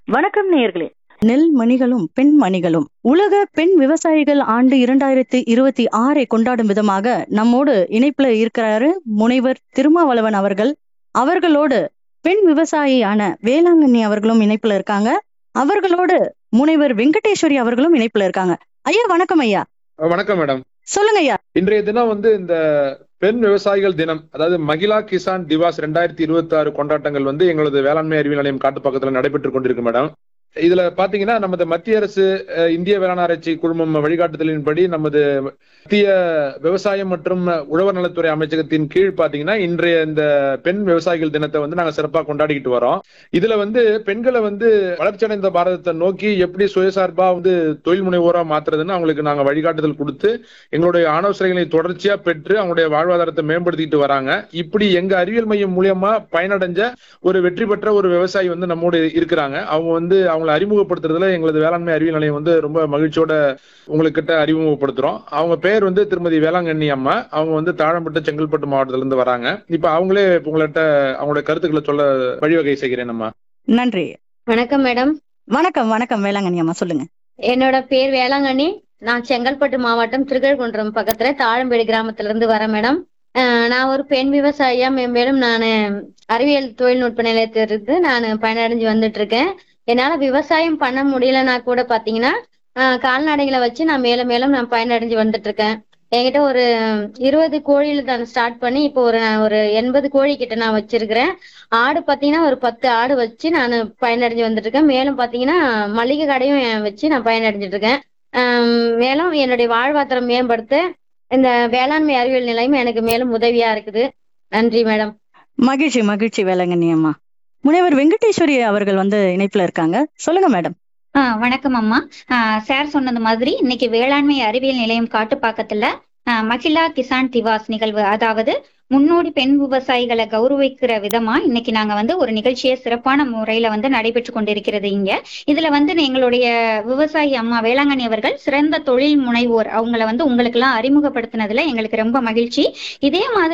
வணக்கம் நேயர்களே நெல் மணிகளும் பெண் மணிகளும் உலக பெண் விவசாயிகள் ஆண்டு இரண்டாயிரத்தி இருபத்தி ஆறை கொண்டாடும் விதமாக நம்மோடு இணைப்புல இருக்கிறாரு முனைவர் திருமாவளவன் அவர்கள் அவர்களோடு பெண் விவசாயியான வேளாங்கண்ணி அவர்களும் இணைப்புல இருக்காங்க அவர்களோடு முனைவர் வெங்கடேஸ்வரி அவர்களும் இணைப்புல இருக்காங்க ஐயா வணக்கம் ஐயா வணக்கம் மேடம் சொல்லுங்க ஐயா இன்றைய தினம் வந்து இந்த பெண் விவசாயிகள் தினம் அதாவது மகிழா கிசான் திவாஸ் ரெண்டாயிரத்தி இருபத்தி ஆறு கொண்டாட்டங்கள் வந்து எங்களது வேளாண்மை அறிவியல் நிலையம் காட்டுப்பாக்கத்தில் நடைபெற்றுக் கொண்டிருக்கு மேடம் இதுல பாத்தீங்கன்னா நமது மத்திய அரசு அஹ், இந்திய வேளாண் ஆராய்ச்சி குழுமம் வழிகாட்டுதலின்படி நமது மத்திய விவசாயம் மற்றும் உழவர் நலத்துறை அமைச்சகத்தின் கீழ் பாத்தீங்கன்னா இன்றைய இந்த பெண் விவசாயிகள் தினத்தை வந்து நாங்க சிறப்பா கொண்டாடிக்கிட்டு வரோம் இதுல வந்து பெண்களை வந்து வளர்ச்சியடைந்த பாரதத்தை நோக்கி எப்படி சுயசார்பா வந்து தொழில் முனைவோரா மாத்துறதுன்னு அவங்களுக்கு நாங்க வழிகாட்டுதல் கொடுத்து எங்களுடைய ஆலோசனைகளை தொடர்ச்சியா பெற்று அவங்களுடைய வாழ்வாதாரத்தை மேம்படுத்திட்டு வராங்க இப்படி எங்க அறிவியல் மையம் மூலியமா பயனடைஞ்ச ஒரு வெற்றி பெற்ற ஒரு விவசாயி வந்து நம்மோடு இருக்கிறாங்க அவங்க வந்து அவங்களை அறிமுகப்படுத்துறதுல எங்களது வேளாண்மை அறிவியல் நிலையம் வந்து ரொம்ப மகிழ்ச்சியோட உங்ககிட்ட அறிமுகப்படுத்துறோம் அவங்க பேர் வந்து திருமதி வேளாங்கண்ணி அம்மா அவங்க வந்து தாழம்பட்டு செங்கல்பட்டு மாவட்டத்துல இருந்து வராங்க இப்ப அவங்களே இப்ப உங்கள்கிட்ட அவங்களுடைய கருத்துக்களை சொல்ல வழிவகை செய்கிறேன் அம்மா நன்றி வணக்கம் மேடம் வணக்கம் வணக்கம் வேளாங்கண்ணி அம்மா சொல்லுங்க என்னோட பேர் வேளாங்கண்ணி நான் செங்கல்பட்டு மாவட்டம் திருக்கழுக்குன்றம் பக்கத்துல தாழம்பேடு கிராமத்துல இருந்து வரேன் மேடம் அஹ் நான் ஒரு பெண் விவசாயியா மேம்பேலும் நான் அறிவியல் தொழில்நுட்ப நிலையத்திலிருந்து நான் பயனடைஞ்சு வந்துட்டு இருக்கேன் என்னால விவசாயம் பண்ண முடியலன்னா கூட பாத்தீங்கன்னா அஹ் கால்நடைகளை வச்சு நான் மேலும் மேலும் நான் பயனடைஞ்சு வந்துட்டு இருக்கேன் என்கிட்ட ஒரு இருபது கோழியில நான் ஸ்டார்ட் பண்ணி இப்போ ஒரு நான் ஒரு எண்பது கோழி கிட்ட நான் வச்சிருக்கிறேன் ஆடு பாத்தீங்கன்னா ஒரு பத்து ஆடு வச்சு நான் பயனடைஞ்சு வந்துட்டு இருக்கேன் மேலும் பாத்தீங்கன்னா மளிகை கடையும் வச்சு நான் பயனடைஞ்சிட்டு இருக்கேன் ஆம், மேலும் என்னுடைய வாழ்வாதாரம் மேம்படுத்த இந்த வேளாண்மை அறிவியல் நிலையம் எனக்கு மேலும் உதவியா இருக்குது நன்றி மேடம் மகிழ்ச்சி மகிழ்ச்சி வேளாங்கண்ணி அம்மா முனைவர் வெங்கடேஸ்வரி அவர்கள் வந்து இணைப்புல இருக்காங்க சொல்லுங்க மேடம் ஆ வணக்கம் அம்மா ஆ, சார் சொன்னது மாதிரி இன்னைக்கு வேளாண்மை அறிவியல் நிலையம் காட்டுப்பாக்கத்துல ஆ, மகிழா கிசான் திவாஸ் நிகழ்வு அதாவது முன்னோடி பெண் விவசாயிகளை கௌரவிக்கிற விதமா இன்னைக்கு நாங்க வந்து ஒரு நிகழ்ச்சியை சிறப்பான முறையில வந்து நடைபெற்று கொண்டிருக்கிறது இங்க இதுல வந்து எங்களுடைய விவசாயி அம்மா வேளாங்கண்ணி அவர்கள் சிறந்த தொழில் முனைவோர் அவங்கள வந்து உங்களுக்கு எல்லாம் அறிமுகப்படுத்தினதுல எங்களுக்கு ரொம்ப மகிழ்ச்சி இதே மாதிரி